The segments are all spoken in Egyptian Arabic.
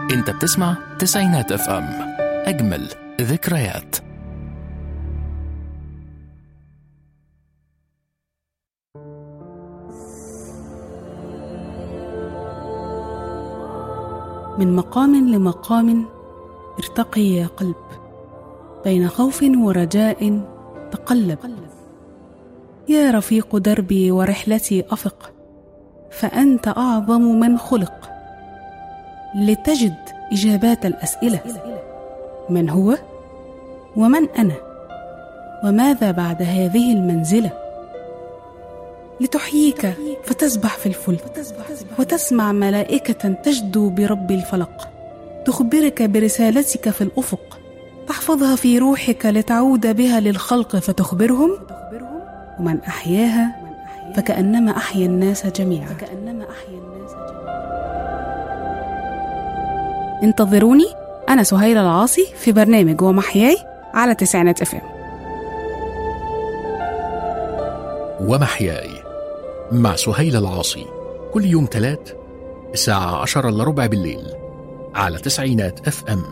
انت بتسمع تسعينات اف ام اجمل ذكريات من مقام لمقام ارتقي يا قلب بين خوف ورجاء تقلب يا رفيق دربي ورحلتي افق فانت اعظم من خلق لتجد اجابات الاسئله من هو ومن انا وماذا بعد هذه المنزله لتحييك فتسبح في الفلك وتسمع ملائكة تجدو برب الفلق تخبرك برسالتك في الأفق تحفظها في روحك لتعود بها للخلق فتخبرهم ومن أحياها فكأنما أحيا الناس جميعا انتظروني أنا سهيلة العاصي في برنامج ومحياي على تسعينات اف ام ومحياي مع سهيل العاصي كل يوم تلات الساعة عشرة إلا ربع بالليل على تسعينات اف ام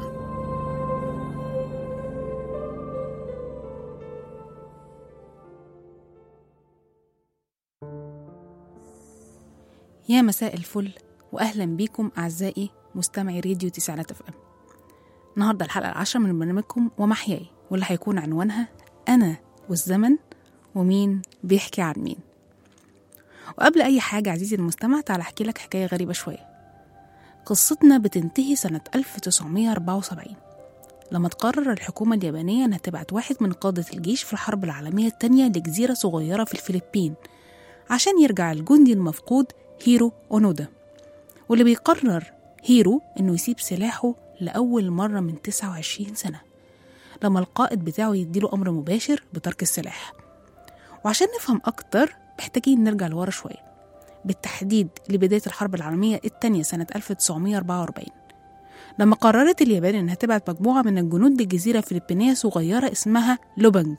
يا مساء الفل واهلا بيكم اعزائي مستمعي راديو تسعينات اف ام النهارده الحلقه العاشره من برنامجكم ومحياي واللي هيكون عنوانها انا والزمن ومين بيحكي عن مين وقبل اي حاجه عزيزي المستمع تعال احكي لك حكايه غريبه شويه قصتنا بتنتهي سنه 1974 لما تقرر الحكومة اليابانية إنها تبعت واحد من قادة الجيش في الحرب العالمية التانية لجزيرة صغيرة في الفلبين عشان يرجع الجندي المفقود هيرو أونودا واللي بيقرر هيرو إنه يسيب سلاحه لأول مرة من 29 سنة لما القائد بتاعه يديله أمر مباشر بترك السلاح وعشان نفهم أكتر محتاجين نرجع لورا شوية بالتحديد لبداية الحرب العالمية التانية سنة 1944 لما قررت اليابان إنها تبعت مجموعة من الجنود لجزيرة فلبينية صغيرة اسمها لوبنج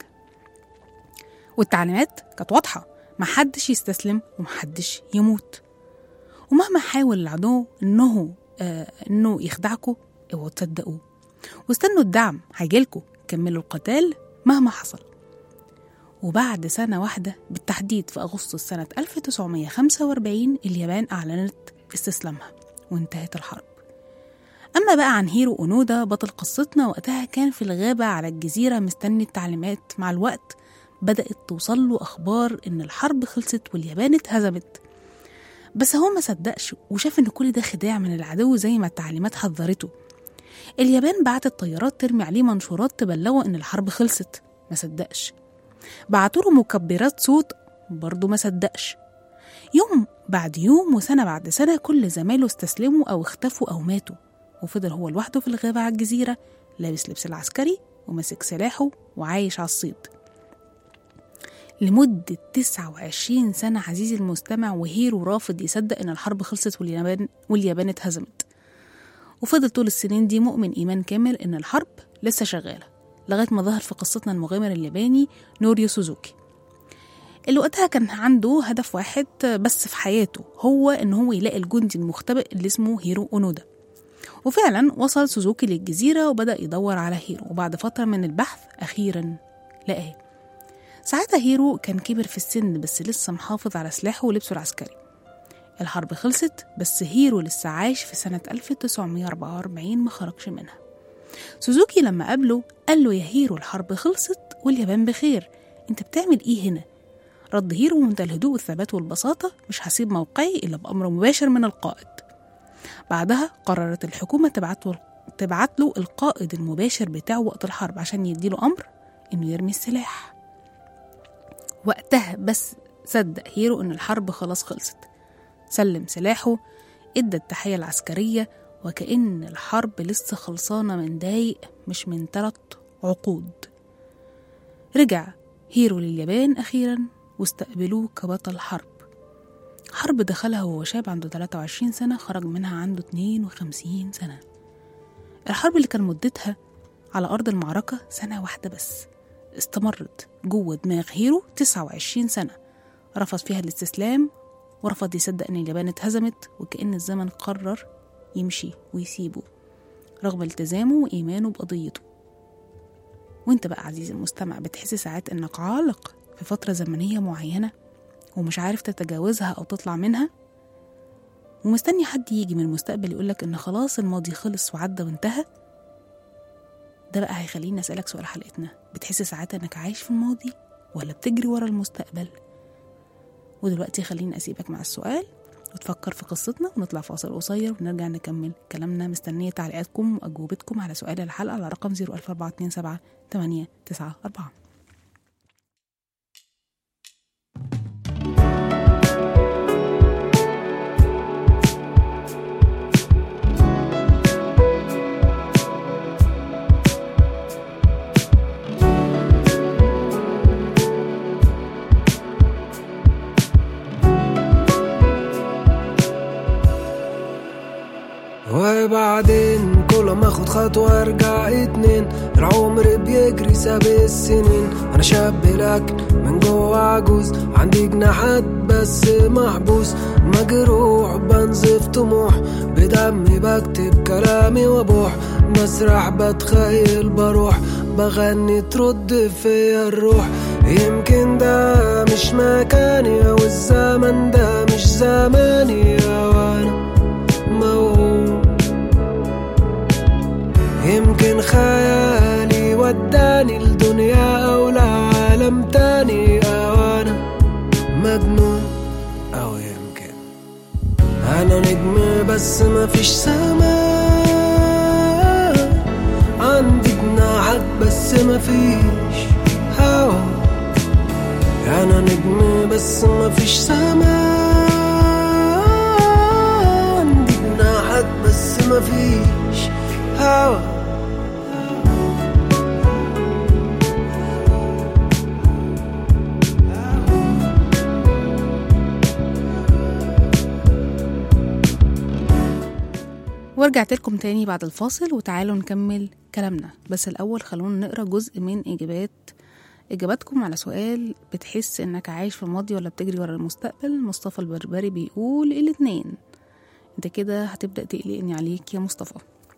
والتعليمات كانت واضحة محدش يستسلم ومحدش يموت ومهما حاول العدو إنه آه إنه يخدعكوا اوعوا تصدقوه واستنوا الدعم هيجيلكوا كملوا القتال مهما حصل وبعد سنة واحدة بالتحديد في أغسطس سنة 1945 اليابان أعلنت استسلامها وانتهت الحرب أما بقى عن هيرو أونودا بطل قصتنا وقتها كان في الغابة على الجزيرة مستني التعليمات مع الوقت بدأت توصل له أخبار إن الحرب خلصت واليابان اتهزمت بس هو ما صدقش وشاف إن كل ده خداع من العدو زي ما التعليمات حذرته اليابان بعتت طيارات ترمي عليه منشورات تبلغه إن الحرب خلصت ما صدقش بعتوله مكبرات صوت برضه ما صدقش يوم بعد يوم وسنة بعد سنة كل زمايله استسلموا أو اختفوا أو ماتوا وفضل هو لوحده في الغابة على الجزيرة لابس لبس العسكري وماسك سلاحه وعايش على الصيد لمدة 29 سنة عزيزي المستمع وهيرو رافض يصدق إن الحرب خلصت واليابان واليابان اتهزمت وفضل طول السنين دي مؤمن إيمان كامل إن الحرب لسه شغالة لغاية ما ظهر في قصتنا المغامر الياباني نوريو سوزوكي اللي وقتها كان عنده هدف واحد بس في حياته هو إن هو يلاقي الجندي المختبئ اللي اسمه هيرو أونودا وفعلا وصل سوزوكي للجزيرة وبدأ يدور على هيرو وبعد فترة من البحث أخيرا لقاه ساعتها هيرو كان كبر في السن بس لسه محافظ على سلاحه ولبسه العسكري الحرب خلصت بس هيرو لسه عايش في سنة 1944 ما خرجش منها سوزوكي لما قابله قال له يا هيرو الحرب خلصت واليابان بخير انت بتعمل ايه هنا رد هيرو بمنتهى الهدوء والثبات والبساطة مش هسيب موقعي إلا بأمر مباشر من القائد بعدها قررت الحكومة تبعت له تبعت له القائد المباشر بتاعه وقت الحرب عشان يديله أمر إنه يرمي السلاح وقتها بس صدق هيرو إن الحرب خلاص خلصت سلم سلاحه ادى التحية العسكرية وكأن الحرب لسه خلصانة من دقايق مش من تلات عقود رجع هيرو لليابان أخيرا واستقبلوه كبطل حرب حرب دخلها وهو شاب عنده 23 سنة خرج منها عنده 52 سنة الحرب اللي كان مدتها على أرض المعركة سنة واحدة بس استمرت جوه دماغ هيرو 29 سنة رفض فيها الاستسلام ورفض يصدق إن اليابان اتهزمت وكأن الزمن قرر يمشي ويسيبه رغم التزامه وإيمانه بقضيته وانت بقى عزيزي المستمع بتحس ساعات انك عالق في فترة زمنية معينة ومش عارف تتجاوزها أو تطلع منها ومستني حد يجي من المستقبل يقولك إن خلاص الماضي خلص وعدى وانتهى ده بقى هيخليني أسألك سؤال حلقتنا بتحس ساعات إنك عايش في الماضي ولا بتجري ورا المستقبل ودلوقتي خليني أسيبك مع السؤال وتفكر في قصتنا ونطلع فاصل قصير ونرجع نكمل كلامنا مستنية تعليقاتكم وأجوبتكم على سؤال الحلقة على رقم 01427 894 وبعدين كل ما اخد خطوة ارجع اتنين العمر بيجري ساب السنين انا شاب لكن من جوه عجوز عندي جناحات بس محبوس مجروح بنزف طموح بدمي بكتب كلامي وابوح مسرح بتخيل بروح بغني ترد فيا الروح يمكن ده مش مكاني او الزمن ده مش زماني وانا موهوم يمكن خيالي وداني لدنيا أو لعالم تاني أو أنا مجنون أو يمكن أنا نجم بس مفيش سماء عندي جناحات بس مفيش هوا أنا نجم بس مفيش سماء عندي جناحات بس مفيش هوا ورجعت لكم تاني بعد الفاصل وتعالوا نكمل كلامنا بس الأول خلونا نقرا جزء من إجابات إجاباتكم على سؤال بتحس إنك عايش في الماضي ولا بتجري ورا المستقبل مصطفى البربري بيقول الاتنين انت كده هتبدأ تقلقني عليك يا مصطفى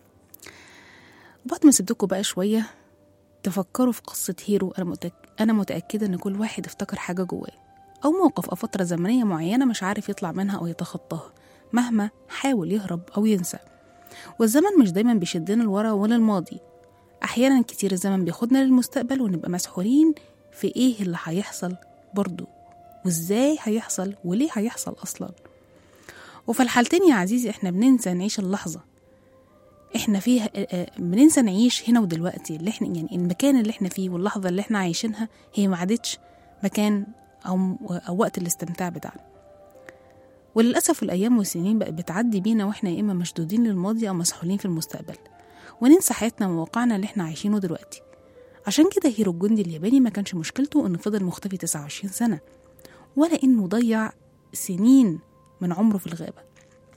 وبعد ما سبتكم بقى شوية تفكروا في قصة هيرو أنا, متأك... أنا متأكدة إن كل واحد افتكر حاجة جواه أو موقف أو فترة زمنية معينة مش عارف يطلع منها أو يتخطاها مهما حاول يهرب أو ينسى والزمن مش دايما بيشدنا لورا ولا الماضي أحيانا كتير الزمن بياخدنا للمستقبل ونبقى مسحورين في إيه اللي هيحصل برضه وإزاي هيحصل وليه هيحصل أصلا وفي الحالتين يا عزيزي إحنا بننسى نعيش اللحظة إحنا فيها آه، آه، بننسى نعيش هنا ودلوقتي اللي إحنا يعني المكان اللي إحنا فيه واللحظة اللي إحنا عايشينها هي ما عادتش مكان أو, أو وقت الاستمتاع بتاعنا وللأسف الأيام والسنين بقت بتعدي بينا وإحنا يا إما مشدودين للماضي أو مسحولين في المستقبل وننسى حياتنا وواقعنا اللي إحنا عايشينه دلوقتي عشان كده هيرو الجندي الياباني ما كانش مشكلته إنه فضل مختفي 29 سنة ولا إنه ضيع سنين من عمره في الغابة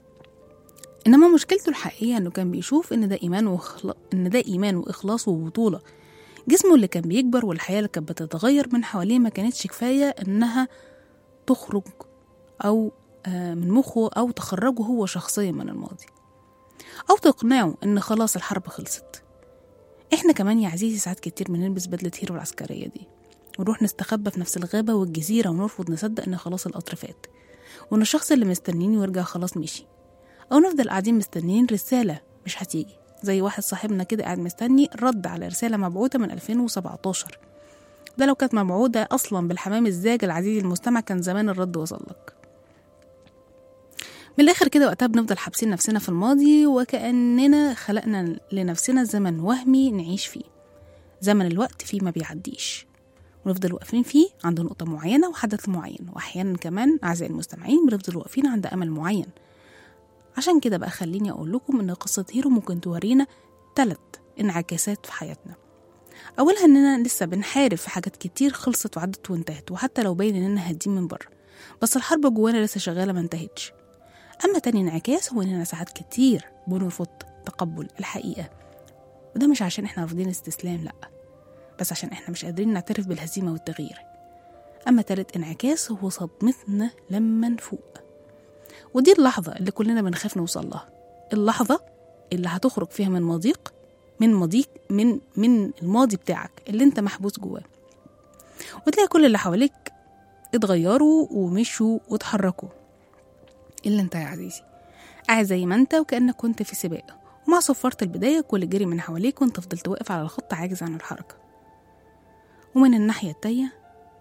إنما مشكلته الحقيقية إنه كان بيشوف إن ده إيمان وإخلا... إن ده إيمان وإخلاص وبطولة جسمه اللي كان بيكبر والحياة اللي كانت بتتغير من حواليه ما كانتش كفاية إنها تخرج أو آه، من مخه أو تخرجه هو شخصيا من الماضي أو تقنعه إن خلاص الحرب خلصت إحنا كمان يا عزيزي ساعات كتير بنلبس بدلة هيرو العسكرية دي ونروح نستخبى في نفس الغابة والجزيرة ونرفض نصدق إن خلاص القطر فات وإن الشخص اللي مستنيني ويرجع خلاص مشي أو نفضل قاعدين مستنيين رسالة مش هتيجي زي واحد صاحبنا كده قاعد مستني رد على رسالة مبعوثة من 2017 ده لو كانت مبعوثة أصلا بالحمام الزاج العزيزي المستمع كان زمان الرد وصلك من الآخر كده وقتها بنفضل حابسين نفسنا في الماضي وكأننا خلقنا لنفسنا زمن وهمي نعيش فيه زمن الوقت فيه ما بيعديش ونفضل واقفين فيه عند نقطة معينة وحدث معين وأحيانا كمان أعزائي المستمعين بنفضل واقفين عند أمل معين عشان كده بقى خليني أقول لكم إن قصة هيرو ممكن تورينا تلت انعكاسات في حياتنا أولها إننا لسه بنحارب في حاجات كتير خلصت وعدت وانتهت وحتى لو باين إننا هادين من بره بس الحرب جوانا لسه شغالة ما انتهتش أما تاني انعكاس هو إننا ساعات كتير بنرفض تقبل الحقيقة وده مش عشان إحنا رافضين استسلام لأ بس عشان إحنا مش قادرين نعترف بالهزيمة والتغيير أما تالت انعكاس هو صدمتنا لما نفوق ودي اللحظة اللي كلنا بنخاف نوصل لها اللحظة اللي هتخرج فيها من مضيق من مضيق من من الماضي بتاعك اللي انت محبوس جواه وتلاقي كل اللي حواليك اتغيروا ومشوا واتحركوا الا انت يا عزيزي قاعد زي ما انت وكانك كنت في سباق ومع صفارة البداية كل جري من حواليك وانت فضلت واقف على الخط عاجز عن الحركة ومن الناحية التانية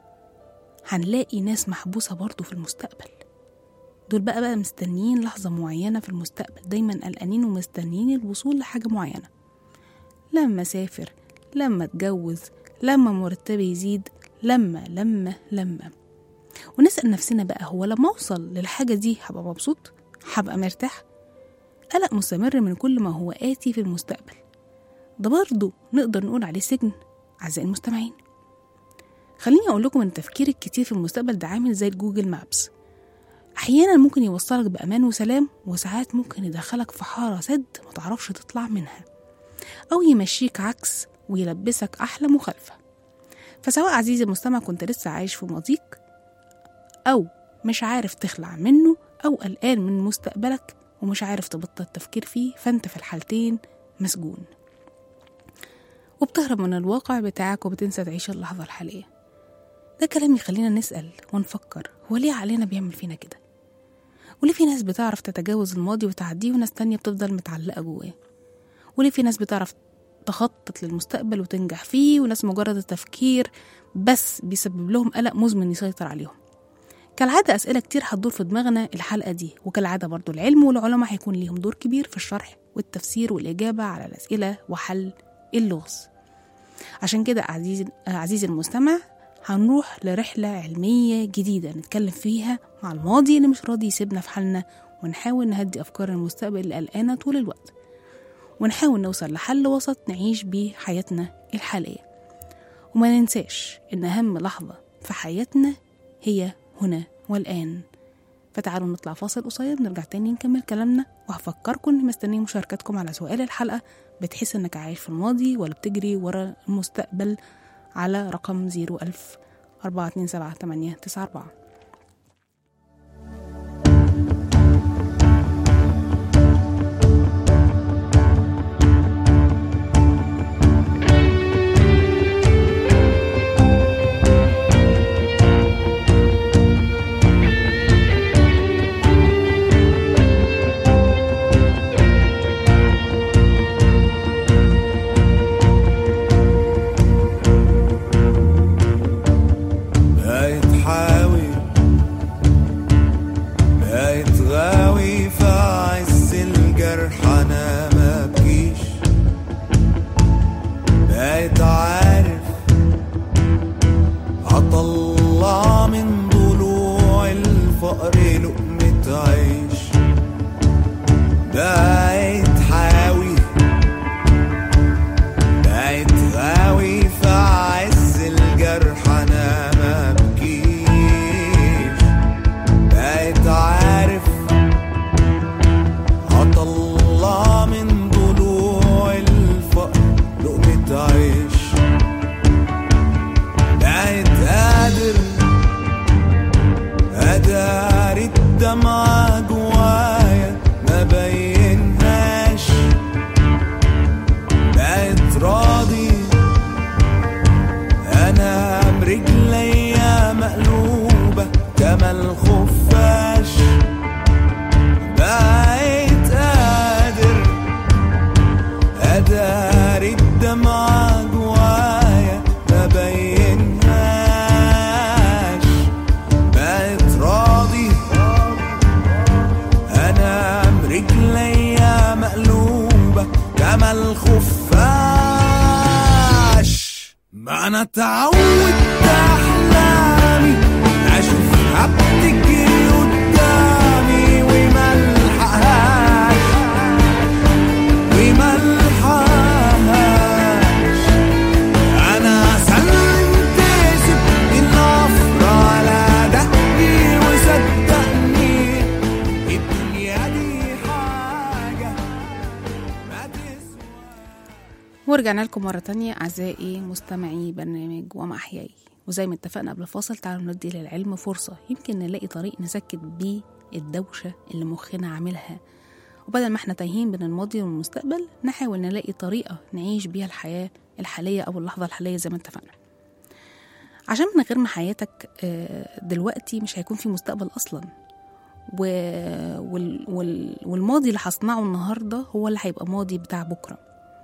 هنلاقي ناس محبوسة برضه في المستقبل دول بقى بقى مستنيين لحظة معينة في المستقبل دايما قلقانين ومستنيين الوصول لحاجة معينة لما أسافر لما أتجوز لما مرتبي يزيد لما لما لما ونسأل نفسنا بقى هو لما أوصل للحاجة دي هبقى مبسوط هبقى مرتاح قلق مستمر من كل ما هو آتي في المستقبل ده برضه نقدر نقول عليه سجن أعزائي المستمعين خليني أقول لكم إن التفكير الكتير في المستقبل ده عامل زي الجوجل مابس أحيانا ممكن يوصلك بأمان وسلام وساعات ممكن يدخلك في حارة سد ما تعرفش تطلع منها أو يمشيك عكس ويلبسك أحلى مخالفة فسواء عزيزي المستمع كنت لسه عايش في ماضيك أو مش عارف تخلع منه أو قلقان من مستقبلك ومش عارف تبطل التفكير فيه فأنت في الحالتين مسجون وبتهرب من الواقع بتاعك وبتنسى تعيش اللحظة الحالية ده كلام يخلينا نسأل ونفكر هو ليه علينا بيعمل فينا كده وليه في ناس بتعرف تتجاوز الماضي وتعديه وناس تانية بتفضل متعلقة جواه وليه في ناس بتعرف تخطط للمستقبل وتنجح فيه وناس مجرد التفكير بس بيسبب لهم قلق مزمن يسيطر عليهم كالعادة أسئلة كتير هتدور في دماغنا الحلقة دي وكالعادة برضو العلم والعلماء هيكون ليهم دور كبير في الشرح والتفسير والإجابة على الأسئلة وحل اللغز عشان كده عزيزي عزيزي المستمع هنروح لرحلة علمية جديدة نتكلم فيها مع الماضي اللي مش راضي يسيبنا في حالنا ونحاول نهدي أفكار المستقبل اللي قلقانة طول الوقت ونحاول نوصل لحل وسط نعيش بيه حياتنا الحالية وما ننساش إن أهم لحظة في حياتنا هي هنا والآن فتعالوا نطلع فاصل قصير نرجع تاني نكمل كلامنا وهفكركم إني مستنية مشاركتكم على سؤال الحلقة بتحس إنك عايش في الماضي ولا بتجري ورا المستقبل على رقم زيرو ألف أربعة اتنين سبعة تمانية تسعة أربعة بقيت حاوي بقيت غاوي في عز الجرح انا ما بكيش بقيت عارف هطلع من ضلوع الفقر لقمة عيش بقيت حاوي بقيت غاوي في عز الجرح انا ما بكيش بقيت عارف هطلع من ضلوع الفقر لقمة عيش بقيت قادر اداري الدمعة جوايا ما بينهاش بقيت راضي انا برجليا مقلوبة كما الخفاش بقيت قادر اداري الدمعة جوايا ما بينهاش بقيت راضي انا برجليا مقلوبة كما الخفاش ما انا اتعودت احلامي اشوفها بتجري قدامي وما الحقهاش وما الحقهاش انا سلمت سبت النفر على دقي وصدقني الدنيا دي حاجة ما تسوى ورجعنا لكم مرة تانية أعزائي مستمعي برنامج وما أحياي وزي ما اتفقنا قبل الفاصل تعالوا ندي للعلم فرصة يمكن نلاقي طريق نسكت بيه الدوشة اللي مخنا عاملها وبدل ما احنا تايهين بين الماضي والمستقبل نحاول نلاقي طريقة نعيش بيها الحياة الحالية أو اللحظة الحالية زي ما اتفقنا عشان من غير ما حياتك آه، دلوقتي مش هيكون في مستقبل أصلا و... وال... وال... والماضي اللي هصنعه النهاردة هو اللي هيبقى ماضي بتاع بكرة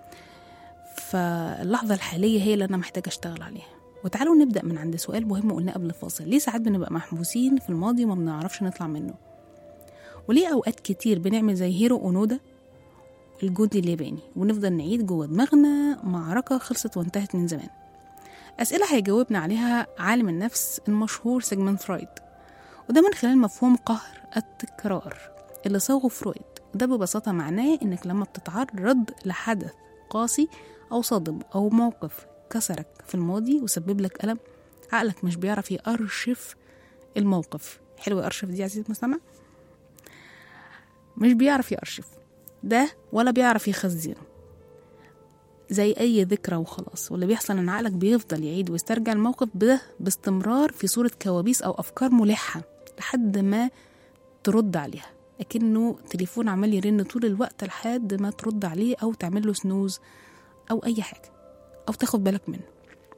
فاللحظة الحالية هي اللي أنا محتاجة أشتغل عليها وتعالوا نبدأ من عند سؤال مهم قلناه قبل الفاصل ليه ساعات بنبقى محبوسين في الماضي وما بنعرفش نطلع منه وليه أوقات كتير بنعمل زي هيرو أونودا الجندي الياباني ونفضل نعيد جوه دماغنا معركة خلصت وانتهت من زمان أسئلة هيجاوبنا عليها عالم النفس المشهور سيجموند فرويد وده من خلال مفهوم قهر التكرار اللي صاغه فرويد وده ببساطة معناه إنك لما بتتعرض لحدث قاسي أو صادم أو موقف كسرك في الماضي وسبب لك ألم عقلك مش بيعرف يأرشف الموقف حلو يأرشف دي عزيزي المستمع مش بيعرف يأرشف ده ولا بيعرف يخزنه زي أي ذكرى وخلاص واللي بيحصل إن عقلك بيفضل يعيد ويسترجع الموقف ده باستمرار في صورة كوابيس أو أفكار ملحة لحد ما ترد عليها لكنه تليفون عمال يرن طول الوقت لحد ما ترد عليه أو تعمل له سنوز أو أي حاجة أو تاخد بالك منه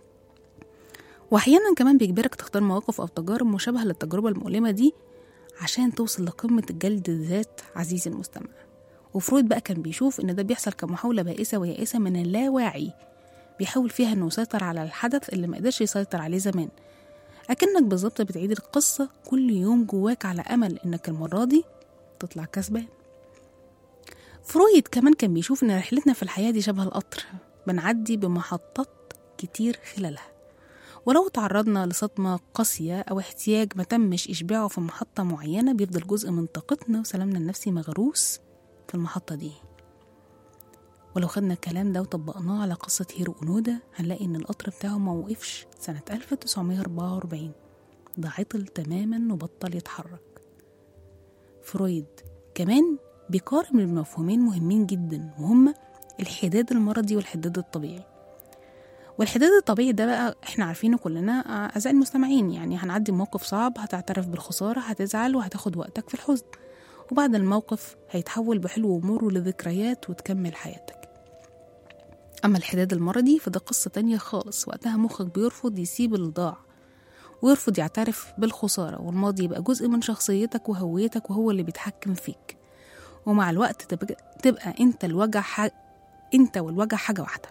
وأحيانا كمان بيجبرك تختار مواقف أو تجارب مشابهة للتجربة المؤلمة دي عشان توصل لقمة الجلد الذات عزيزي المستمع وفرويد بقى كان بيشوف إن ده بيحصل كمحاولة بائسة ويائسة من اللاواعي بيحاول فيها إنه يسيطر على الحدث اللي ما قدرش يسيطر عليه زمان أكنك بالظبط بتعيد القصة كل يوم جواك على أمل إنك المرة دي تطلع كسبان فرويد كمان كان بيشوف إن رحلتنا في الحياة دي شبه القطر بنعدي بمحطات كتير خلالها ولو تعرضنا لصدمة قاسية أو احتياج ما تمش إشباعه في محطة معينة بيفضل جزء من طاقتنا وسلامنا النفسي مغروس في المحطة دي ولو خدنا الكلام ده وطبقناه على قصة هيرو أونودا هنلاقي إن القطر بتاعه ما وقفش سنة 1944 ده عطل تماما وبطل يتحرك فرويد كمان بيقارن بين مفهومين مهمين جدا وهما الحداد المرضي والحداد الطبيعي والحداد الطبيعي ده بقى احنا عارفينه كلنا آه، اعزائي المستمعين يعني هنعدي موقف صعب هتعترف بالخسارة هتزعل وهتاخد وقتك في الحزن وبعد الموقف هيتحول بحلو ومر لذكريات وتكمل حياتك أما الحداد المرضي فده قصة تانية خالص وقتها مخك بيرفض يسيب اللي ضاع ويرفض يعترف بالخسارة والماضي يبقى جزء من شخصيتك وهويتك وهو اللي بيتحكم فيك ومع الوقت تبقى, تبقى انت الوجع ح... انت والوجع حاجة واحدة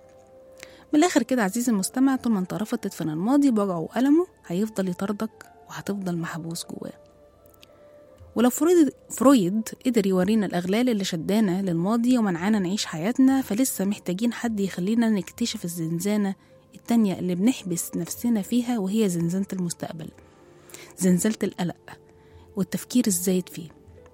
من الآخر كده عزيزي المستمع طول ما انت رافض تدفن الماضي بوجعه وألمه هيفضل يطاردك وهتفضل محبوس جواه ولو فرويد, فرويد قدر يورينا الأغلال اللي شدانا للماضي ومنعانا نعيش حياتنا فلسه محتاجين حد يخلينا نكتشف الزنزانة التانية اللي بنحبس نفسنا فيها وهي زنزانة المستقبل زنزانة القلق والتفكير الزايد فيه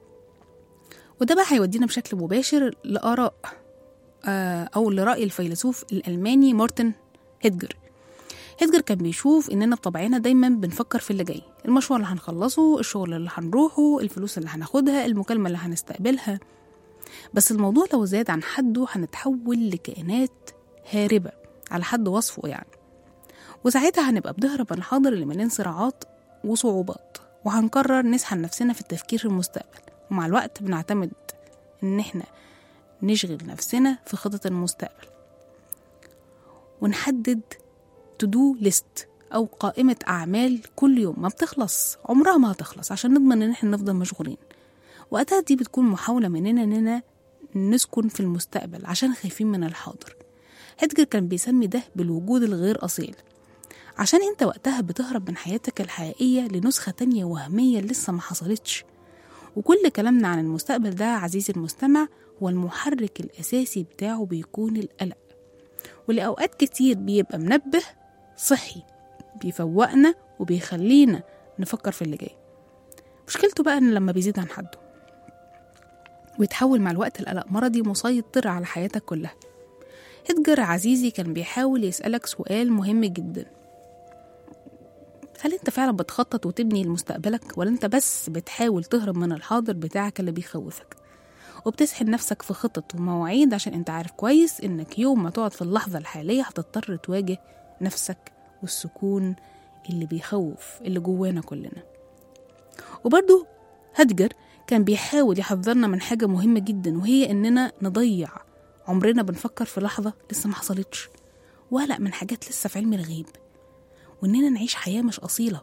وده بقى هيودينا بشكل مباشر لآراء آه، أو لرأي الفيلسوف الألماني مورتن هيدجر هيدجر كان بيشوف إننا بطبعنا دايما بنفكر في اللي جاي المشوار اللي هنخلصه الشغل اللي هنروحه الفلوس اللي هناخدها المكالمة اللي هنستقبلها بس الموضوع لو زاد عن حده هنتحول لكائنات هاربة على حد وصفه يعني وساعتها هنبقى بنهرب من الحاضر اللي مليان صراعات وصعوبات وهنقرر نسحل نفسنا في التفكير في المستقبل ومع الوقت بنعتمد إن إحنا نشغل نفسنا في خطط المستقبل ونحدد تو دو ليست أو قائمة أعمال كل يوم ما بتخلص عمرها ما هتخلص عشان نضمن إن إحنا نفضل مشغولين وقتها دي بتكون محاولة مننا إننا نسكن في المستقبل عشان خايفين من الحاضر هيدجر كان بيسمي ده بالوجود الغير أصيل عشان انت وقتها بتهرب من حياتك الحقيقية لنسخة تانية وهمية لسه ما حصلتش وكل كلامنا عن المستقبل ده عزيزي المستمع هو المحرك الأساسي بتاعه بيكون القلق واللي أوقات كتير بيبقى منبه صحي بيفوقنا وبيخلينا نفكر في اللي جاي مشكلته بقى إن لما بيزيد عن حده ويتحول مع الوقت القلق مرضي مسيطر على حياتك كلها هتجر عزيزي كان بيحاول يسألك سؤال مهم جدا هل انت فعلا بتخطط وتبني لمستقبلك ولا انت بس بتحاول تهرب من الحاضر بتاعك اللي بيخوفك وبتسحل نفسك في خطط ومواعيد عشان انت عارف كويس انك يوم ما تقعد في اللحظة الحالية هتضطر تواجه نفسك والسكون اللي بيخوف اللي جوانا كلنا وبرضه هدجر كان بيحاول يحذرنا من حاجة مهمة جدا وهي إننا نضيع عمرنا بنفكر في لحظة لسه ما حصلتش وقلق من حاجات لسه في علم الغيب وإننا نعيش حياة مش أصيلة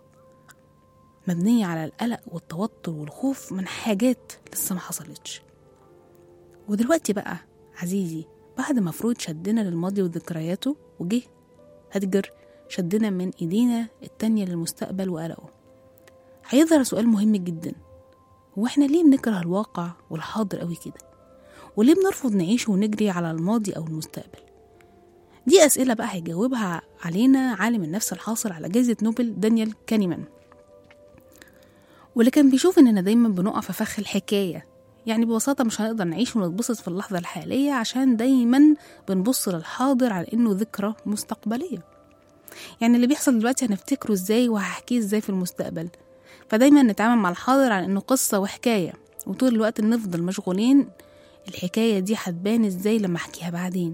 مبنية على القلق والتوتر والخوف من حاجات لسه ما حصلتش ودلوقتي بقى عزيزي بعد ما فرويد شدنا للماضي وذكرياته وجه هدجر شدنا من ايدينا التانية للمستقبل وقلقه هيظهر سؤال مهم جدا هو احنا ليه بنكره الواقع والحاضر قوي كده وليه بنرفض نعيش ونجري على الماضي او المستقبل دي اسئله بقى هيجاوبها علينا عالم النفس الحاصل على جائزه نوبل دانيال كانيمان واللي كان بيشوف اننا دايما بنقع في فخ الحكايه يعني ببساطة مش هنقدر نعيش ونتبسط في اللحظة الحالية عشان دايما بنبص للحاضر على إنه ذكرى مستقبلية يعني اللي بيحصل دلوقتي هنفتكره ازاي وهحكيه ازاي في المستقبل فدايما نتعامل مع الحاضر على إنه قصة وحكاية وطول الوقت نفضل مشغولين الحكاية دي هتبان ازاي لما احكيها بعدين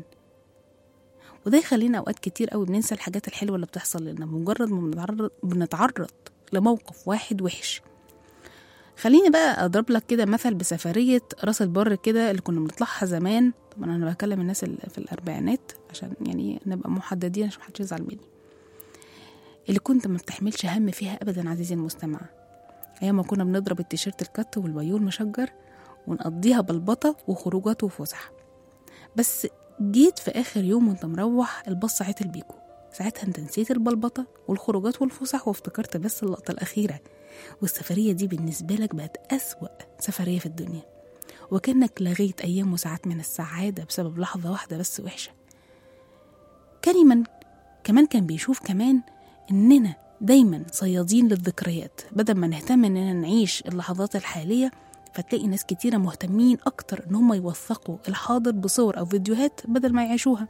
وده يخلينا أوقات كتير قوي بننسى الحاجات الحلوة اللي بتحصل لنا بمجرد ما بنتعرض, بنتعرض لموقف واحد وحش خليني بقى اضرب لك كده مثل بسفريه راس البر كده اللي كنا بنطلعها زمان طبعا انا بكلم الناس اللي في الاربعينات عشان يعني نبقى محددين عشان محدش يزعل مني اللي كنت ما بتحملش هم فيها ابدا عزيزي المستمع ايام ما كنا بنضرب التيشيرت الكت والبيور مشجر ونقضيها بلبطه وخروجات وفسح بس جيت في اخر يوم وانت مروح البص عتل بيكو ساعتها انت نسيت البلبطه والخروجات والفسح وافتكرت بس اللقطه الاخيره والسفرية دي بالنسبة لك بقت أسوأ سفرية في الدنيا وكأنك لغيت أيام وساعات من السعادة بسبب لحظة واحدة بس وحشة كريما كمان كان بيشوف كمان إننا دايما صيادين للذكريات بدل ما نهتم إننا نعيش اللحظات الحالية فتلاقي ناس كتيرة مهتمين أكتر إن هم يوثقوا الحاضر بصور أو فيديوهات بدل ما يعيشوها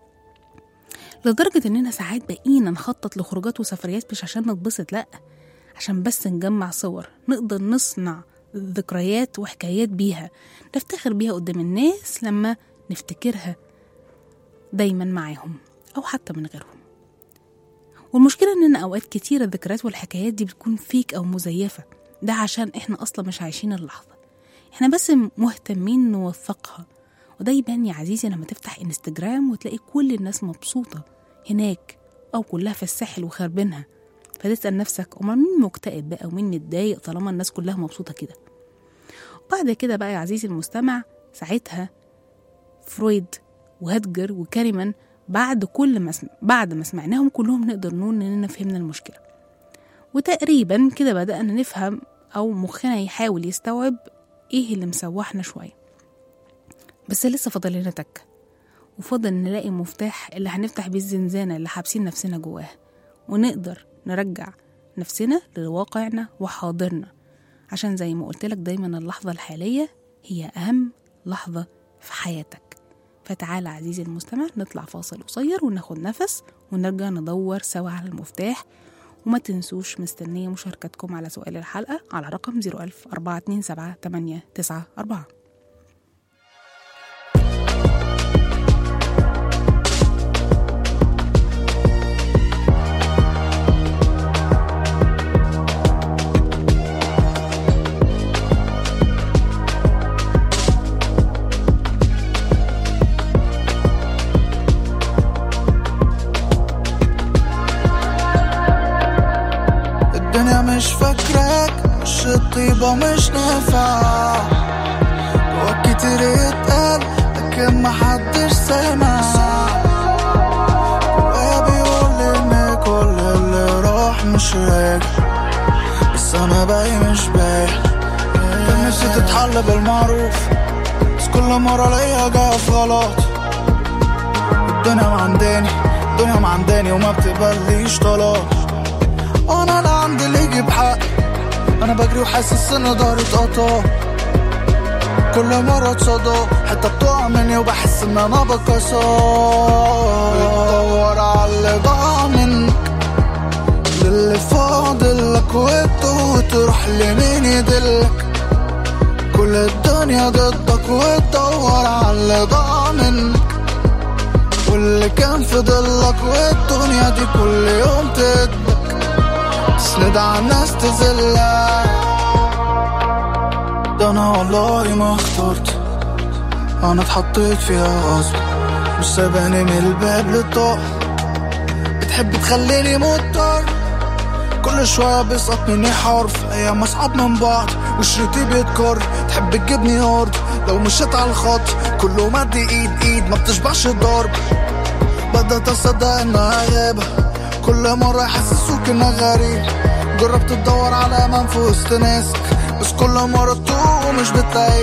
لدرجة إننا ساعات بقينا نخطط لخروجات وسفريات مش عشان نتبسط لأ عشان بس نجمع صور نقدر نصنع ذكريات وحكايات بيها نفتخر بيها قدام الناس لما نفتكرها دايما معاهم أو حتى من غيرهم والمشكلة إننا أوقات كتيرة الذكريات والحكايات دي بتكون فيك أو مزيفة ده عشان إحنا أصلا مش عايشين اللحظة إحنا بس مهتمين نوثقها وده يبان يا عزيزي لما تفتح انستجرام وتلاقي كل الناس مبسوطة هناك أو كلها في الساحل وخاربينها فتسأل نفسك أمال مين مكتئب بقى ومين متضايق طالما الناس كلها مبسوطة كده وبعد كده بقى يا عزيزي المستمع ساعتها فرويد وهدجر وكاريمان بعد كل ما سم... بعد ما سمعناهم كلهم نقدر نقول اننا فهمنا المشكله وتقريبا كده بدأنا نفهم او مخنا يحاول يستوعب ايه اللي مسوحنا شويه بس لسه فاضل لنا تكه وفاضل نلاقي مفتاح اللي هنفتح بيه الزنزانه اللي حابسين نفسنا جواها ونقدر نرجع نفسنا لواقعنا وحاضرنا عشان زي ما قلت لك دايما اللحظة الحالية هي أهم لحظة في حياتك فتعالى عزيزي المستمع نطلع فاصل قصير وناخد نفس ونرجع ندور سوا على المفتاح وما تنسوش مستنية مشاركتكم على سؤال الحلقة على رقم 01000 427 894 الدنيا مش فاكراك مش الطيبة مش نافعة جواك كتير يتقال لكن محدش سامع جوايا بيقول ان كل اللي راح مش راجع بس انا باقي مش بايع كان نفسي تتحل بالمعروف بس كل مرة ليا جاية في غلط الدنيا معنداني الدنيا معنداني وما بتقبليش طلاق انا لا عندي اللي يجيب حق انا بجري وحاسس ان ضهري اتقطع كل مرة اتصدى حتة بتقع مني وبحس ان انا بكسر بتدور على اللي ضاع منك للي فاضل لك وتروح لمين يدلك كل الدنيا ضدك وتدور على اللي ضاع منك واللي كان في ضلك والدنيا دي كل يوم تدك تسند على الناس تذلك ده انا والله ما اخترت انا اتحطيت فيها غصب مش سايباني من الباب للطاق بتحب تخليني مضطر كل شوية بيسقط مني حرف أيام أصعب من بعض وشريطي بيتكر تحب تجيبني هارد لو مشيت على الخط كله مد إيد إيد ما بتشبعش الضرب بدأت أصدق إنها غابة كل مرة يحسسوك إنك غريب جربت تدور على أمان في وسط ناسك بس كل مرة تتوه ومش بتلاقي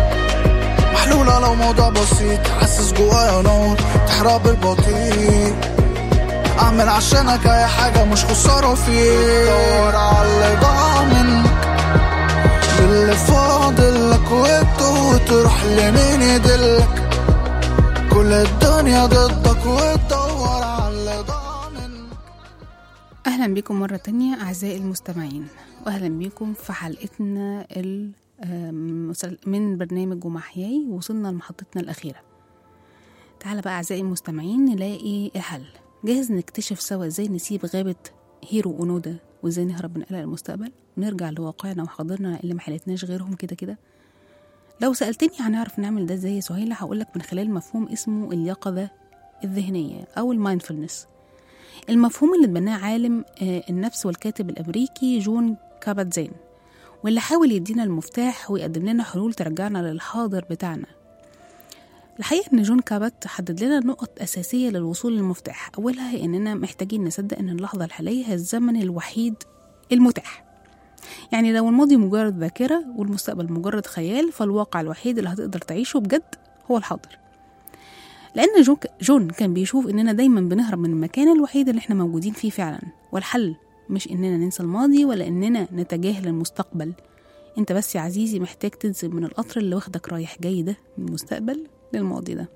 محلولة لو موضوع بسيط حاسس جوايا نار تحرق بالبطيء اعمل عشانك اي حاجة مش خسارة فيك دور على اللي ضاع منك باللي فاضل لك وقته وتروح لمين يدلك كل الدنيا ضدك وتدور على اللي ضاع منك أهلا بكم مرة تانية أعزائي المستمعين وأهلا بكم في حلقتنا ال- آم، مسل- من برنامج ومحياي وصلنا لمحطتنا الأخيرة تعالى بقى أعزائي المستمعين نلاقي الحل جاهز نكتشف سوا ازاي نسيب غابة هيرو أونودا وازاي نهرب من قلق المستقبل ونرجع لواقعنا وحاضرنا اللي ما حلتناش غيرهم كده كده لو سألتني هنعرف نعمل ده ازاي يا سهيلة هقولك من خلال مفهوم اسمه اليقظة الذهنية أو المايندفولنس المفهوم اللي اتبناه عالم آه، النفس والكاتب الأمريكي جون كابات زين واللي حاول يدينا المفتاح ويقدم لنا حلول ترجعنا للحاضر بتاعنا الحقيقة إن جون كابات حدد لنا نقط أساسية للوصول للمفتاح أولها هي إننا محتاجين نصدق إن اللحظة الحالية هي الزمن الوحيد المتاح يعني لو الماضي مجرد ذاكرة والمستقبل مجرد خيال فالواقع الوحيد اللي هتقدر تعيشه بجد هو الحاضر لأن جون, جون كان بيشوف إننا دايما بنهرب من المكان الوحيد اللي احنا موجودين فيه فعلا والحل مش إننا ننسى الماضي ولا إننا نتجاهل المستقبل انت بس يا عزيزي محتاج تنزل من القطر اللي واخدك رايح جاي ده من المستقبل للماضي ده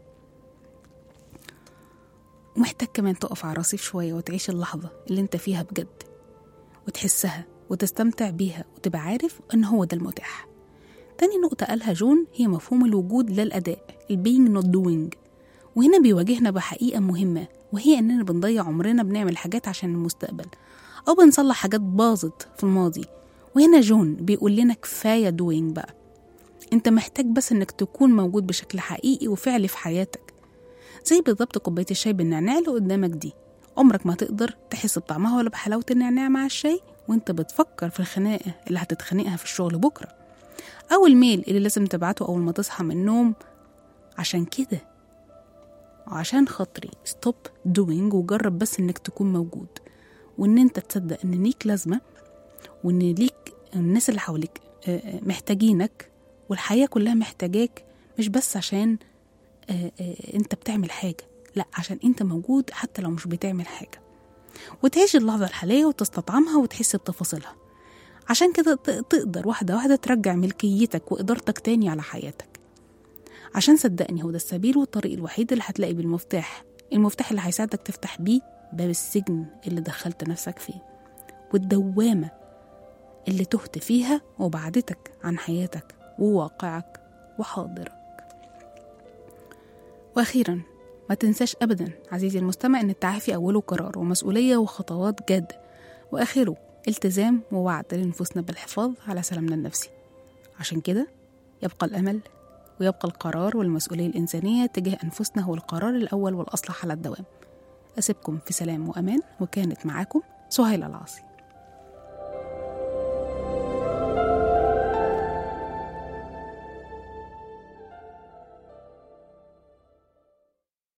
ومحتاج كمان تقف على الرصيف شوية وتعيش اللحظة اللي انت فيها بجد وتحسها وتستمتع بيها وتبقى عارف ان هو ده المتاح تاني نقطة قالها جون هي مفهوم الوجود لا الأداء البينج نوت دوينج وهنا بيواجهنا بحقيقة مهمة وهي إننا بنضيع عمرنا بنعمل حاجات عشان المستقبل أو بنصلح حاجات باظت في الماضي وهنا جون بيقول لنا كفاية دوينج بقى انت محتاج بس انك تكون موجود بشكل حقيقي وفعلي في حياتك زي بالظبط كوباية الشاي بالنعناع اللي قدامك دي عمرك ما تقدر تحس بطعمها ولا بحلاوة النعناع مع الشاي وانت بتفكر في الخناقة اللي هتتخانقها في الشغل بكرة أو الميل اللي لازم تبعته أول ما تصحى من النوم عشان كده وعشان خاطري ستوب دوينج وجرب بس انك تكون موجود وان انت تصدق ان ليك لازمة وان ليك الناس اللي حواليك آه، آه، محتاجينك والحياة كلها محتاجاك مش بس عشان آه، آه، انت بتعمل حاجة لا عشان انت موجود حتى لو مش بتعمل حاجة وتعيش اللحظة الحالية وتستطعمها وتحس بتفاصيلها عشان كده ت- تقدر واحدة واحدة ترجع ملكيتك وإدارتك تاني على حياتك عشان صدقني هو ده السبيل والطريق الوحيد اللي هتلاقي بيه المفتاح المفتاح اللي هيساعدك تفتح بيه باب السجن اللي دخلت نفسك فيه والدوامة اللي تهت فيها وبعدتك عن حياتك وواقعك وحاضرك وأخيرا ما تنساش أبدا عزيزي المستمع أن التعافي أوله قرار ومسؤولية وخطوات جاد وآخره التزام ووعد لنفوسنا بالحفاظ على سلامنا النفسي عشان كده يبقى الأمل ويبقى القرار والمسؤولية الإنسانية تجاه أنفسنا هو القرار الأول والأصلح على الدوام أسيبكم في سلام وأمان وكانت معاكم سهيلة العاصي